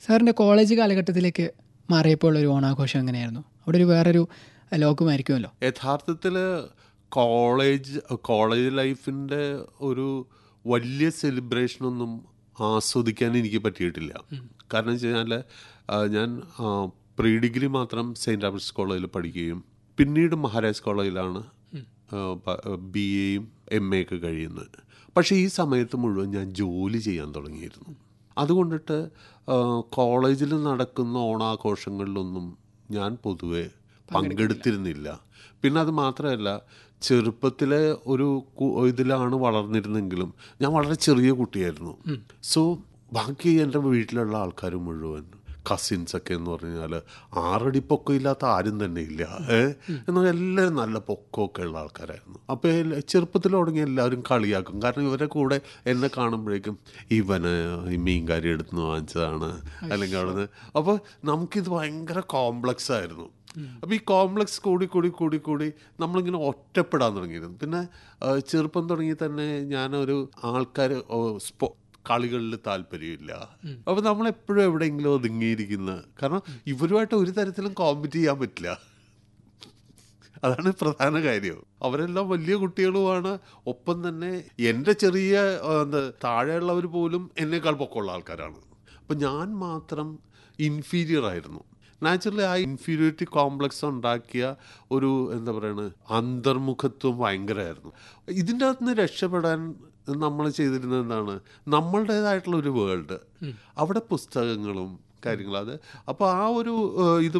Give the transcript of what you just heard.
സാറിൻ്റെ കോളേജ് കാലഘട്ടത്തിലേക്ക് മാറിയപ്പോൾ ഒരു ഓണാഘോഷം എങ്ങനെയായിരുന്നു അവിടെ ഒരു വേറൊരു ലോകമായിരിക്കുമല്ലോ യഥാർത്ഥത്തിൽ കോളേജ് കോളേജ് ലൈഫിൻ്റെ ഒരു വലിയ സെലിബ്രേഷനൊന്നും ആസ്വദിക്കാൻ എനിക്ക് പറ്റിയിട്ടില്ല കാരണം വെച്ച് കഴിഞ്ഞാൽ ഞാൻ പ്രീ ഡിഗ്രി മാത്രം സെയിൻറ്റ് ആൽബർട്സ് കോളേജിൽ പഠിക്കുകയും പിന്നീട് മഹാരാജ് കോളേജിലാണ് ബി എയും എം എ ഒക്കെ കഴിയുന്നത് പക്ഷേ ഈ സമയത്ത് മുഴുവൻ ഞാൻ ജോലി ചെയ്യാൻ തുടങ്ങിയിരുന്നു അതുകൊണ്ടിട്ട് കോളേജിൽ നടക്കുന്ന ഓണാഘോഷങ്ങളിലൊന്നും ഞാൻ പൊതുവെ പങ്കെടുത്തിരുന്നില്ല പിന്നെ അത് മാത്രമല്ല ചെറുപ്പത്തിലെ ഒരു കു- ഇതിലാണ് വളർന്നിരുന്നെങ്കിലും ഞാൻ വളരെ ചെറിയ കുട്ടിയായിരുന്നു സോ ബാക്കി എൻ്റെ വീട്ടിലുള്ള ആൾക്കാർ മുഴുവൻ കസിൻസ് ഒക്കെ എന്ന് പറഞ്ഞാൽ ആറടി പൊക്കം ഇല്ലാത്ത ആരും തന്നെ ഇല്ല ഏഹ് എന്നാൽ എല്ലാവരും നല്ല പൊക്കമൊക്കെ ഉള്ള ആൾക്കാരായിരുന്നു അപ്പോൾ ചെറുപ്പത്തിൽ തുടങ്ങി എല്ലാവരും കളിയാക്കും കാരണം ഇവരെ കൂടെ എന്നെ കാണുമ്പോഴേക്കും ഇവന് ഈ മീൻകാരി എടുത്ത് വാങ്ങിച്ചതാണ് അല്ലെങ്കിൽ അവിടുന്ന് അപ്പോൾ നമുക്കിത് ഭയങ്കര കോംപ്ലക്സ് ആയിരുന്നു അപ്പോൾ ഈ കോംപ്ലക്സ് കൂടി കൂടി കൂടി കൂടി നമ്മളിങ്ങനെ ഒറ്റപ്പെടാൻ തുടങ്ങിയിരുന്നു പിന്നെ ആ, ചെറുപ്പം തുടങ്ങി തന്നെ ഞാനൊരു ആൾക്കാർ സ്പോ കളികളിൽ താല്പര്യമില്ല അപ്പോൾ നമ്മളെപ്പോഴും എവിടെയെങ്കിലും ഒതുങ്ങിയിരിക്കുന്ന കാരണം ഇവരുമായിട്ട് ഒരു തരത്തിലും കോമ്പറ്റ് ചെയ്യാൻ പറ്റില്ല അതാണ് പ്രധാന കാര്യം അവരെല്ലാം വലിയ കുട്ടികളുമാണ് ഒപ്പം തന്നെ എൻ്റെ ചെറിയ ആ, എന്താ താഴെയുള്ളവർ പോലും എന്നേക്കാൾ പൊക്കമുള്ള ആൾക്കാരാണ് അപ്പം ഞാൻ മാത്രം ഇൻഫീരിയർ ആയിരുന്നു നാച്ചുറലി ആ ഇൻഫീരിയോറിറ്റി കോംപ്ലക്സ് ഉണ്ടാക്കിയ ഒരു എന്താ പറയുന്നത് അന്തർമുഖത്വം ഭയങ്കരമായിരുന്നു ഇതിൻ്റെ അകത്ത് നിന്ന് രക്ഷപ്പെടാൻ നമ്മൾ ചെയ്തിരുന്നത് എന്താണ് നമ്മളുടേതായിട്ടുള്ള ഒരു വേൾഡ് അവിടെ പുസ്തകങ്ങളും കാര്യങ്ങളും അത് അപ്പോൾ ആ ഒരു ഏഹ്, ഇത്